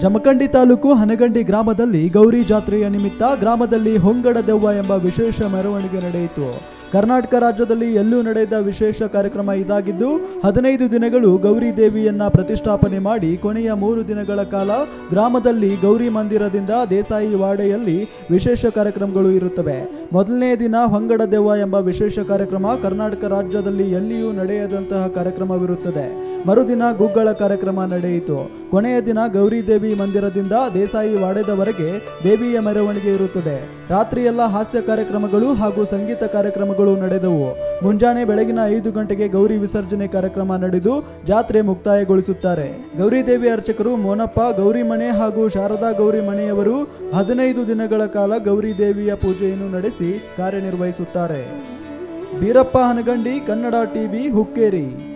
ಜಮಖಂಡಿ ತಾಲೂಕು ಹನಗಂಡಿ ಗ್ರಾಮದಲ್ಲಿ ಗೌರಿ ಜಾತ್ರೆಯ ನಿಮಿತ್ತ ಗ್ರಾಮದಲ್ಲಿ ಹೊಂಗಡ ದೆವ್ವ ಎಂಬ ವಿಶೇಷ ಮೆರವಣಿಗೆ ನಡೆಯಿತು ಕರ್ನಾಟಕ ರಾಜ್ಯದಲ್ಲಿ ಎಲ್ಲೂ ನಡೆದ ವಿಶೇಷ ಕಾರ್ಯಕ್ರಮ ಇದಾಗಿದ್ದು ಹದಿನೈದು ದಿನಗಳು ಗೌರಿ ದೇವಿಯನ್ನ ಪ್ರತಿಷ್ಠಾಪನೆ ಮಾಡಿ ಕೊನೆಯ ಮೂರು ದಿನಗಳ ಕಾಲ ಗ್ರಾಮದಲ್ಲಿ ಗೌರಿ ಮಂದಿರದಿಂದ ದೇಸಾಯಿ ವಾಡೆಯಲ್ಲಿ ವಿಶೇಷ ಕಾರ್ಯಕ್ರಮಗಳು ಇರುತ್ತವೆ ಮೊದಲನೇ ದಿನ ಹೊಂಗಡ ದೆವ್ವ ಎಂಬ ವಿಶೇಷ ಕಾರ್ಯಕ್ರಮ ಕರ್ನಾಟಕ ರಾಜ್ಯದಲ್ಲಿ ಎಲ್ಲಿಯೂ ನಡೆಯದಂತಹ ಕಾರ್ಯಕ್ರಮವಿರುತ್ತದೆ ಮರುದಿನ ಗುಗ್ಗಳ ಕಾರ್ಯಕ್ರಮ ನಡೆಯಿತು ಕೊನೆಯ ದಿನ ಗೌರಿ ದೇವಿ ಮಂದಿರದಿಂದ ದೇಸಾಯಿ ವಾಡೆದವರೆಗೆ ದೇವಿಯ ಮೆರವಣಿಗೆ ಇರುತ್ತದೆ ರಾತ್ರಿಯೆಲ್ಲ ಹಾಸ್ಯ ಕಾರ್ಯಕ್ರಮಗಳು ಹಾಗೂ ಸಂಗೀತ ಕಾರ್ಯಕ್ರಮಗಳು ನಡೆದವು ಮುಂಜಾನೆ ಬೆಳಗಿನ ಐದು ಗಂಟೆಗೆ ಗೌರಿ ವಿಸರ್ಜನೆ ಕಾರ್ಯಕ್ರಮ ನಡೆದು ಜಾತ್ರೆ ಮುಕ್ತಾಯಗೊಳಿಸುತ್ತಾರೆ ಗೌರಿ ದೇವಿ ಅರ್ಚಕರು ಮೋನಪ್ಪ ಗೌರಿ ಮನೆ ಹಾಗೂ ಶಾರದಾ ಗೌರಿ ಮನೆಯವರು ಹದಿನೈದು ದಿನಗಳ ಕಾಲ ಗೌರಿ ದೇವಿಯ ಪೂಜೆಯನ್ನು ನಡೆಸಿ ಕಾರ್ಯನಿರ್ವಹಿಸುತ್ತಾರೆ ಬೀರಪ್ಪ ಹನಗಂಡಿ ಕನ್ನಡ ಟಿವಿ ಹುಕ್ಕೇರಿ